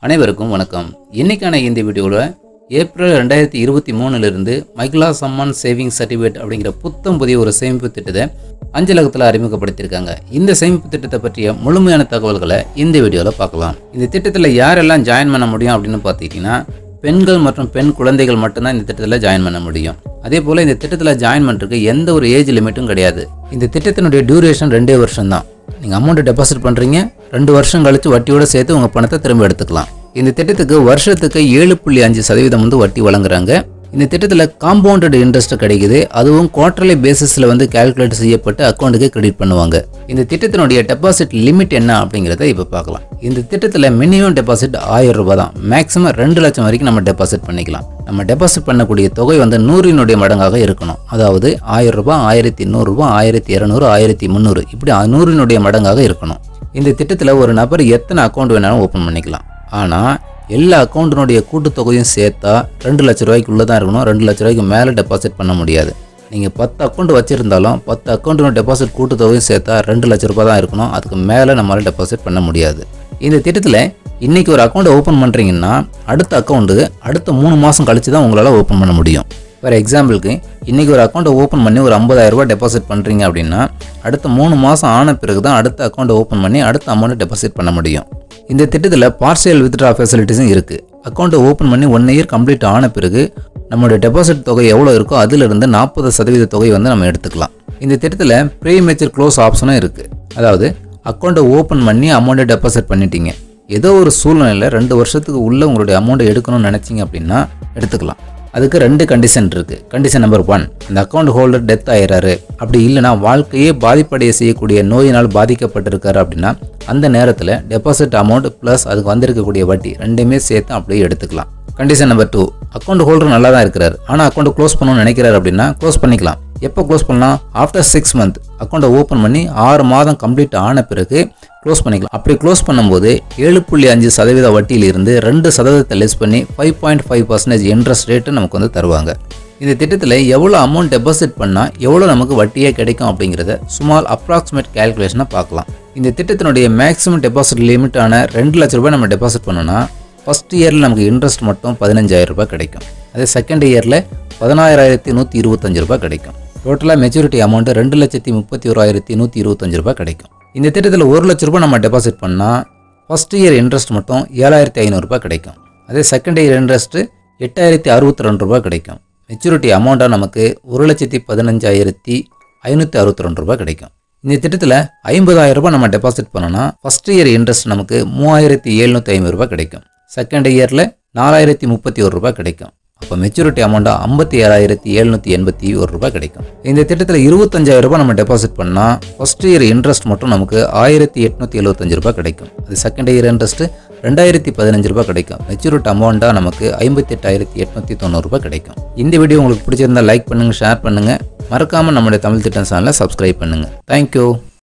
அனைவருக்கும் வணக்கம் இன்னைக்கான இந்த வீடியோவில் ஏப்ரல் ரெண்டாயிரத்தி இருபத்தி மூணுலேருந்து மைக்லா சம்மான் சேவிங் சர்டிஃபிகேட் அப்படிங்கிற புத்தம் புதிய ஒரு சேமிப்பு திட்டத்தை அஞ்சலகத்தில் அறிமுகப்படுத்தியிருக்காங்க இந்த சேமிப்பு திட்டத்தை பற்றிய முழுமையான தகவல்களை இந்த வீடியோவில் பார்க்கலாம் இந்த திட்டத்தில் யாரெல்லாம் ஜாயின் பண்ண முடியும் அப்படின்னு பார்த்துக்கிட்டிங்கன்னா பெண்கள் மற்றும் பெண் குழந்தைகள் மட்டும்தான் இந்த திட்டத்தில் ஜாயின் பண்ண முடியும் அதே போல் இந்த திட்டத்தில் ஜாயின் பண்ணுறதுக்கு எந்த ஒரு ஏஜ் லிமிட்டும் கிடையாது இந்த திட்டத்தினுடைய டியூரேஷன் ரெண்டே வருஷம் தான் நீங்கள் அமௌண்ட்டை டெபாசிட் பண்ணுறீங்க ரெண்டு வருஷம் கழித்து வட்டியோட சேர்த்து உங்கள் பணத்தை திரும்ப எடுத்துக்கலாம் இந்த திட்டத்துக்கு வருஷத்துக்கு ஏழு புள்ளி அஞ்சு சதவீதம் வந்து வட்டி வழங்குறாங்க இந்த திட்டத்தில் காம்பவுண்டட் இன்ட்ரெஸ்ட் கிடைக்குது அதுவும் குவார்டர்லி பேசிஸில் வந்து கால்குலேட் செய்யப்பட்டு அக்கௌண்ட்டுக்கு கிரெடிட் பண்ணுவாங்க இந்த திட்டத்தினுடைய டெபாசிட் லிமிட் என்ன அப்படிங்கிறத இப்போ பார்க்கலாம் இந்த திட்டத்தில் மினிமம் டெபாசிட் ஆயிரம் ரூபாய் தான் மேக்ஸிமம் ரெண்டு லட்சம் வரைக்கும் நம்ம டெபாசிட் பண்ணிக்கலாம் நம்ம டெபாசிட் பண்ணக்கூடிய தொகை வந்து நூறினுடைய மடங்காக இருக்கணும் அதாவது ஆயிரம் ரூபாய் ஆயிரத்தி நூறுரூபா ஆயிரத்தி இரநூறு ஆயிரத்தி முந்நூறு இப்படி நூறினுடைய மடங்காக இருக்கணும் இந்த திட்டத்தில் ஒரு நபர் எத்தனை அக்கௌண்ட் வேணாலும் ஓப்பன் பண்ணிக்கலாம் ஆனால் எல்லா அக்கௌண்ட்டினுடைய கூட்டுத்தொகையும் சேர்த்தா ரெண்டு லட்ச ரூபாய்க்குள்ளே தான் இருக்கணும் ரெண்டு லட்ச ரூபாய்க்கு மேலே டெபாசிட் பண்ண முடியாது நீங்கள் பத்து அக்கௌண்ட் வச்சுருந்தாலும் பத்து அக்கௌண்ட்டினோட டெபாசிட் கூட்டுத்தொகையும் சேர்த்தா ரெண்டு லட்ச ரூபாய் தான் இருக்கணும் அதுக்கு மேலே நம்மளால் டெபாசிட் பண்ண முடியாது இந்த திட்டத்தில் இன்றைக்கி ஒரு அக்கௌண்ட்டை ஓப்பன் பண்ணுறீங்கன்னா அடுத்த அக்கௌண்ட்டு அடுத்த மூணு மாதம் கழிச்சு தான் உங்களால் ஓப்பன் பண்ண முடியும் ஃபார் எக்ஸாம்பிளுக்கு இன்றைக்கி ஒரு அக்கௌண்ட்டை ஓப்பன் பண்ணி ஒரு 50000 ரூபாய் டெபாசிட் பண்ணுறீங்க அப்படின்னா அடுத்த மூணு மாதம் ஆன பிறகு தான் அடுத்த அக்கௌண்ட்டை ஓப்பன் பண்ணி அடுத்த அமௌண்ட்டை டெபாசிட் பண்ண முடியும் இந்த திட்டத்தில் பார்சியல் வித்ட்ரா ஃபெசிலிட்டிஸும் இருக்குது அக்கௌண்ட்டை ஓப்பன் பண்ணி ஒன் இயர் கம்ப்ளீட் ஆன பிறகு நம்மளோட டெபாசிட் தொகை எவ்வளோ இருக்கோ அதிலிருந்து நாற்பது சதவீத தொகை வந்து நம்ம எடுத்துக்கலாம் இந்த திட்டத்தில் ப்ரீ மெச்சூர் க்ளோஸ் ஆப்ஷனும் இருக்குது அதாவது அக்கௌண்ட்டை ஓப்பன் பண்ணி அமௌண்ட்டை டெபாசிட் பண்ணிட்டீங்க ஏதோ ஒரு சூழ்நிலையில் ரெண்டு வருஷத்துக்கு உள்ளே உங்களுடைய அமௌண்ட்டை எடுக்கணும்னு நினச்சிங்க அப்படின்னா எடுத்துக்கலாம் அதுக்கு ரெண்டு கண்டிஷன் இருக்குது கண்டிஷன் நம்பர் ஒன் அந்த அக்கௌண்ட் ஹோல்டர் டெத் ஆயிடுறாரு அப்படி இல்லைனா வாழ்க்கையே பாதிப்படைய செய்யக்கூடிய நோயினால் பாதிக்கப்பட்டிருக்காரு அப்படின்னா அந்த நேரத்தில் டெபாசிட் அமௌண்ட் ப்ளஸ் அதுக்கு வந்திருக்கக்கூடிய வட்டி ரெண்டுமே சேர்த்து அப்படியே எடுத்துக்கலாம் condition number two account holder நல்லா தான் இருக்கிறார் ஆனால் அக்கௌண்ட் க்ளோஸ் பண்ணணும்னு நினைக்கிறாரு அப்படின்னா க்ளோஸ் பண்ணிக்கலாம் எப்போ க்ளோஸ் பண்ணலாம் ஆஃப்டர் சிக்ஸ் மந்த் அக்கௌண்ட்டை ஓப்பன் பண்ணி ஆறு மாதம் கம்ப்ளீட் ஆன பிறகு க்ளோஸ் பண்ணிக்கலாம் அப்படி க்ளோஸ் பண்ணும்போது ஏழு புள்ளி அஞ்சு சதவீத வட்டியிலிருந்து ரெண்டு சதவீதத்தை லெஸ் பண்ணி five point five percentage interest rate நமக்கு வந்து தருவாங்க இந்த திட்டத்தில் எவ்வளோ அமௌண்ட் டெபாசிட் பண்ணால் எவ்வளோ நமக்கு வட்டியே கிடைக்கும் அப்படிங்கிறத சுமார் அப்ராக்சிமேட் கேல்குலேஷனை பார்க்கலாம் இந்த திட்டத்தினுடைய மேக்ஸிமம் டெபாசிட் லிமிட்டான ரெண்டு லட்ச ரூபாய் நம்ம டெபாசிட் பண்ணோன்னா ஃபஸ்ட் இயரில் நமக்கு இன்ட்ரெஸ்ட் மட்டும் பதினஞ்சாயிரம் ரூபாய் கிடைக்கும் அதே செகண்ட் இயரில் பதினாயிரத்தி நூற்றி இருபத்தஞ்சு ரூபாய் கிடைக்கும் டோட்டலாக மெச்சூரிட்டி அமௌண்ட் ரெண்டு லட்சத்தி முப்பத்தி ஓராயிரத்தி நூற்றி இருபத்தஞ்சு ரூபாய் கிடைக்கும் இந்த திட்டத்தில் ஒரு லட்ச ரூபாய் நம்ம டெபாசிட் பண்ணால் ஃபஸ்ட் இயர் இன்ட்ரெஸ்ட் மட்டும் ஏழாயிரத்தி ஐநூறுரூபா கிடைக்கும் அதே செகண்ட் இயர் இன்ட்ரெஸ்ட்டு எட்டாயிரத்தி அறுபத்தி ரெண்டு ரூபாய் கிடைக்கும் மெச்சூரிட்டி அமௌண்ட்டாக நமக்கு ஒரு லட்சத்தி பதினஞ்சாயிரத்தி ஐநூற்றி அறுபத்தி ரெண்டு ரூபாய் கிடைக்கும் இந்த திட்டத்தில் ஐம்பதாயிரம் ரூபாய் நம்ம டெபாசிட் பண்ணோன்னா ஃபஸ்ட் இயர் இன்ட்ரெஸ்ட் நமக்கு மூவாயிரத்தி எழுநூற்றி ஐம்பது ரூபாய் கிடைக்கும் செகண்ட் இயரில் நாலாயிரத்தி முப்பத்தி ஒரு ரூபாய் கிடைக்கும் அப்போ மெச்சூரிட்டி அமௌண்ட்டாக ஐம்பத்தி ஏழாயிரத்தி எழுநூற்றி எண்பத்தி ஒரு ரூபாய் கிடைக்கும் இந்த திட்டத்தில் இருபத்தஞ்சாயிரம் ரூபாய் நம்ம டெபாசிட் பண்ணால் ஃபஸ்ட் இயர் இன்ட்ரெஸ்ட் மட்டும் நமக்கு ஆயிரத்தி எட்நூற்றி எழுபத்தஞ்சு ரூபாய் கிடைக்கும் அது செகண்ட் இயர் இன்ட்ரெஸ்ட்டு ரெண்டாயிரத்தி பதினஞ்சு ரூபாய் கிடைக்கும் மெச்சூரிட்டி அமௌண்ட்டாக நமக்கு ஐம்பத்தி எட்டாயிரத்தி எட்நூற்றி தொண்ணூறு ரூபாய் கிடைக்கும் இந்த வீடியோ உங்களுக்கு பிடிச்சிருந்தா லைக் பண்ணுங்கள் ஷேர் பண்ணுங்கள் மறக்காமல் நம்மளுடைய தமிழ் திட்டம் சேனலை சப்ஸ்கிரைப் பண்ணுங்கள் தேங்க்யூ